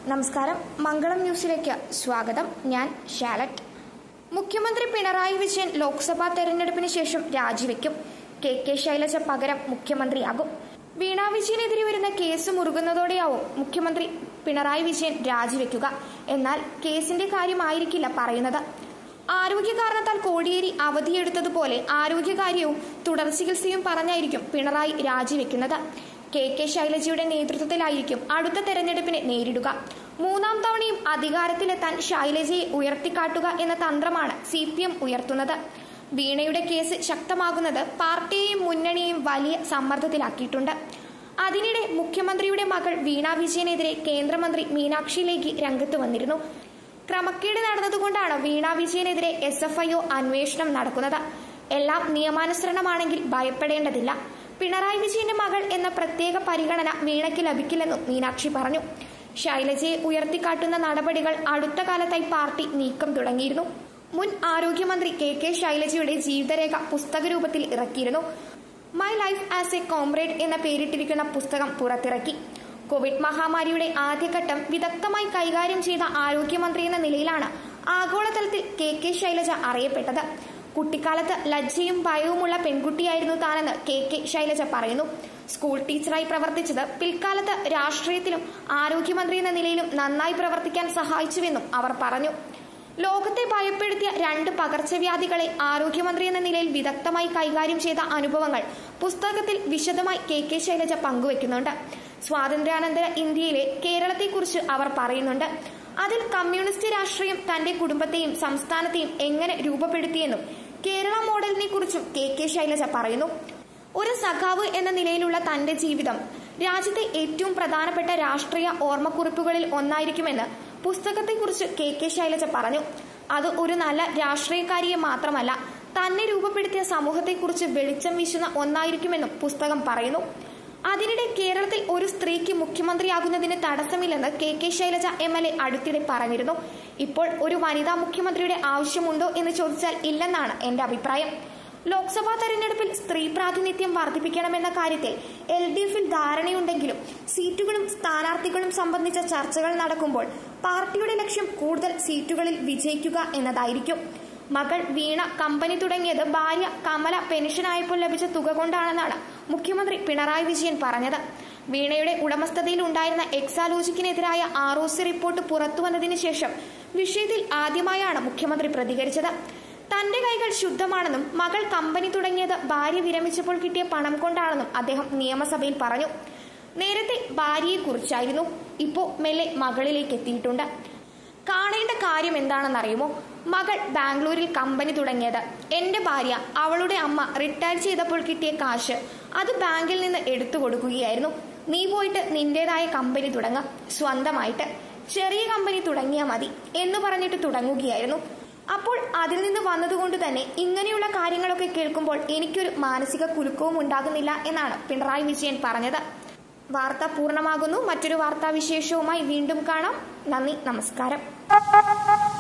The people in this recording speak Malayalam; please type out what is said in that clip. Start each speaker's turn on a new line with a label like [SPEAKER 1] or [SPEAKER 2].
[SPEAKER 1] നമസ്കാരം മംഗളം ന്യൂസിലേക്ക് സ്വാഗതം ഞാൻ ഷാലറ്റ് മുഖ്യമന്ത്രി പിണറായി വിജയൻ ലോക്സഭാ തെരഞ്ഞെടുപ്പിന് ശേഷം രാജിവെക്കും കെ കെ ശൈലജ പകരം മുഖ്യമന്ത്രിയാകും വീണ വിജയനെതിരെ വരുന്ന കേസ് മുറുകുന്നതോടെയാവും മുഖ്യമന്ത്രി പിണറായി വിജയൻ രാജിവെക്കുക എന്നാൽ കേസിന്റെ കാര്യമായിരിക്കില്ല പറയുന്നത് ആരോഗ്യ കാരണത്താൽ കോടിയേരി അവധിയെടുത്തതുപോലെ ആരോഗ്യകാര്യവും തുടർ ചികിത്സയും പറഞ്ഞായിരിക്കും പിണറായി രാജിവെക്കുന്നത് കെ കെ ശൈലജയുടെ നേതൃത്വത്തിലായിരിക്കും അടുത്ത തെരഞ്ഞെടുപ്പിനെ നേരിടുക മൂന്നാം തവണയും അധികാരത്തിലെത്താൻ ശൈലജയെ ഉയർത്തിക്കാട്ടുക എന്ന തന്ത്രമാണ് സി പി എം ഉയർത്തുന്നത് വീണയുടെ കേസ് ശക്തമാകുന്നത് പാർട്ടിയെയും മുന്നണിയെയും വലിയ സമ്മർദ്ദത്തിലാക്കിയിട്ടുണ്ട് അതിനിടെ മുഖ്യമന്ത്രിയുടെ മകൾ വീണ വിജയനെതിരെ കേന്ദ്രമന്ത്രി മീനാക്ഷി ലേഖി രംഗത്ത് വന്നിരുന്നു ക്രമക്കേട് നടന്നതുകൊണ്ടാണ് വീണ വിജയനെതിരെ എസ് എഫ് ഐ ഒ അന്വേഷണം നടക്കുന്നത് എല്ലാം നിയമാനുസരണമാണെങ്കിൽ ഭയപ്പെടേണ്ടതില്ല പിണറായി വിജയന്റെ മകൾ എന്ന പ്രത്യേക പരിഗണന വീണയ്ക്ക് ലഭിക്കില്ലെന്നും മീനാക്ഷി പറഞ്ഞു ശൈലജയെ ഉയർത്തിക്കാട്ടുന്ന നടപടികൾ അടുത്ത കാലത്തായി പാർട്ടി നീക്കം തുടങ്ങിയിരുന്നു മുൻ ആരോഗ്യമന്ത്രി കെ കെ ശൈലജയുടെ ജീവിതരേഖ പുസ്തക രൂപത്തിൽ ഇറക്കിയിരുന്നു my life as a comrade എന്ന പേരിട്ടിരിക്കുന്ന പുസ്തകം പുറത്തിറക്കി കോവിഡ് മഹാമാരിയുടെ ആദ്യഘട്ടം വിദഗ്ധമായി കൈകാര്യം ചെയ്ത ആരോഗ്യമന്ത്രി എന്ന നിലയിലാണ് ആഗോളതലത്തിൽ കെ കെ ശൈലജ അറിയപ്പെട്ടത് കുട്ടിക്കാലത്ത് ലജ്ജയും ഭയവുമുള്ള പെൺകുട്ടിയായിരുന്നു താനെന്ന് കെ കെ ശൈലജ പറയുന്നു സ്കൂൾ ടീച്ചറായി പ്രവർത്തിച്ചത് പിൽക്കാലത്ത് രാഷ്ട്രീയത്തിലും ആരോഗ്യമന്ത്രി എന്ന നിലയിലും നന്നായി പ്രവർത്തിക്കാൻ സഹായിച്ചുവെന്നും അവർ പറഞ്ഞു ലോകത്തെ ഭയപ്പെടുത്തിയ രണ്ട് പകർച്ചവ്യാധികളെ ആരോഗ്യമന്ത്രി എന്ന നിലയിൽ വിദഗ്ധമായി കൈകാര്യം ചെയ്ത അനുഭവങ്ങൾ പുസ്തകത്തിൽ വിശദമായി കെ കെ ശൈലജ പങ്കുവെക്കുന്നുണ്ട് സ്വാതന്ത്ര്യാനന്തര ഇന്ത്യയിലെ കേരളത്തെക്കുറിച്ച് അവർ പറയുന്നുണ്ട് അതിൽ കമ്മ്യൂണിസ്റ്റ് രാഷ്ട്രീയം തന്റെ കുടുംബത്തെയും സംസ്ഥാനത്തെയും എങ്ങനെ രൂപപ്പെടുത്തിയെന്നും കേരള മോഡലിനെ കുറിച്ചും കെ കെ ശൈലജ പറയുന്നു ഒരു സഖാവ് എന്ന നിലയിലുള്ള തന്റെ ജീവിതം രാജ്യത്തെ ഏറ്റവും പ്രധാനപ്പെട്ട രാഷ്ട്രീയ ഓർമ്മക്കുറിപ്പുകളിൽ ഒന്നായിരിക്കുമെന്ന് പുസ്തകത്തെക്കുറിച്ച് കെ കെ ശൈലജ പറഞ്ഞു അത് ഒരു നല്ല രാഷ്ട്രീയക്കാരിയെ മാത്രമല്ല തന്നെ രൂപപ്പെടുത്തിയ സമൂഹത്തെക്കുറിച്ച് വെളിച്ചം വീശുന്ന ഒന്നായിരിക്കുമെന്നും പുസ്തകം പറയുന്നു അതിനിടെ കേരളത്തിൽ ഒരു സ്ത്രീക്ക് മുഖ്യമന്ത്രിയാകുന്നതിന് തടസ്സമില്ലെന്ന് K K Shailaja M L A അടുത്തിടെ പറഞ്ഞിരുന്നു ഇപ്പോൾ ഒരു വനിതാ മുഖ്യമന്ത്രിയുടെ ആവശ്യമുണ്ടോ എന്ന് ചോദിച്ചാൽ ഇല്ലെന്നാണ് എന്റെ അഭിപ്രായം ലോക്സഭാ തെരഞ്ഞെടുപ്പിൽ സ്ത്രീ പ്രാതിനിധ്യം വർദ്ധിപ്പിക്കണമെന്ന കാര്യത്തിൽ എൽ ഡി എഫിൽ ധാരണയുണ്ടെങ്കിലും സീറ്റുകളും സ്ഥാനാർത്ഥികളും സംബന്ധിച്ച ചർച്ചകൾ നടക്കുമ്പോൾ പാർട്ടിയുടെ ലക്ഷ്യം കൂടുതൽ സീറ്റുകളിൽ വിജയിക്കുക എന്നതായിരിക്കും മകൾ വീണ കമ്പനി തുടങ്ങിയത് ഭാര്യ കമല പെൻഷനായപ്പോൾ ലഭിച്ച തുക കൊണ്ടാണെന്നാണ് മുഖ്യമന്ത്രി പിണറായി വിജയൻ പറഞ്ഞത് വീണയുടെ ഉടമസ്ഥതയിൽ ഉണ്ടായിരുന്ന എക്സാലോജിക്കിനെതിരായ ആർ ഒ സി റിപ്പോർട്ട് പുറത്തുവന്നതിന് ശേഷം വിഷയത്തിൽ ആദ്യമായാണ് മുഖ്യമന്ത്രി പ്രതികരിച്ചത് തന്റെ കൈകൾ ശുദ്ധമാണെന്നും മകൾ കമ്പനി തുടങ്ങിയത് ഭാര്യ വിരമിച്ചപ്പോൾ കിട്ടിയ പണം കൊണ്ടാണെന്നും അദ്ദേഹം നിയമസഭയിൽ പറഞ്ഞു നേരത്തെ ഭാര്യയെക്കുറിച്ചായിരുന്നു ഇപ്പോ മെല്ലെ മകളിലേക്ക് എത്തിയിട്ടുണ്ട് കാണേണ്ട കാര്യം എന്താണെന്നറിയുമോ മകൾ ബാംഗ്ലൂരിൽ കമ്പനി തുടങ്ങിയത് എന്റെ ഭാര്യ അവളുടെ അമ്മ റിട്ടയർ ചെയ്തപ്പോൾ കിട്ടിയ കാശ് അത് ബാങ്കിൽ നിന്ന് എടുത്തു കൊടുക്കുകയായിരുന്നു നീ പോയിട്ട് നിന്റേതായ കമ്പനി തുടങ്ങ സ്വന്തമായിട്ട് ചെറിയ കമ്പനി തുടങ്ങിയാൽ മതി എന്ന് പറഞ്ഞിട്ട് തുടങ്ങുകയായിരുന്നു അപ്പോൾ അതിൽ നിന്ന് വന്നതുകൊണ്ട് തന്നെ ഇങ്ങനെയുള്ള കാര്യങ്ങളൊക്കെ കേൾക്കുമ്പോൾ എനിക്കൊരു മാനസിക കുലുക്കവും ഉണ്ടാകുന്നില്ല എന്നാണ് പിണറായി വിജയൻ പറഞ്ഞത് വാർത്ത പൂർണ്ണമാകുന്നു മറ്റൊരു വാർത്താവിശേഷവുമായി വീണ്ടും കാണാം നന്ദി നമസ്കാരം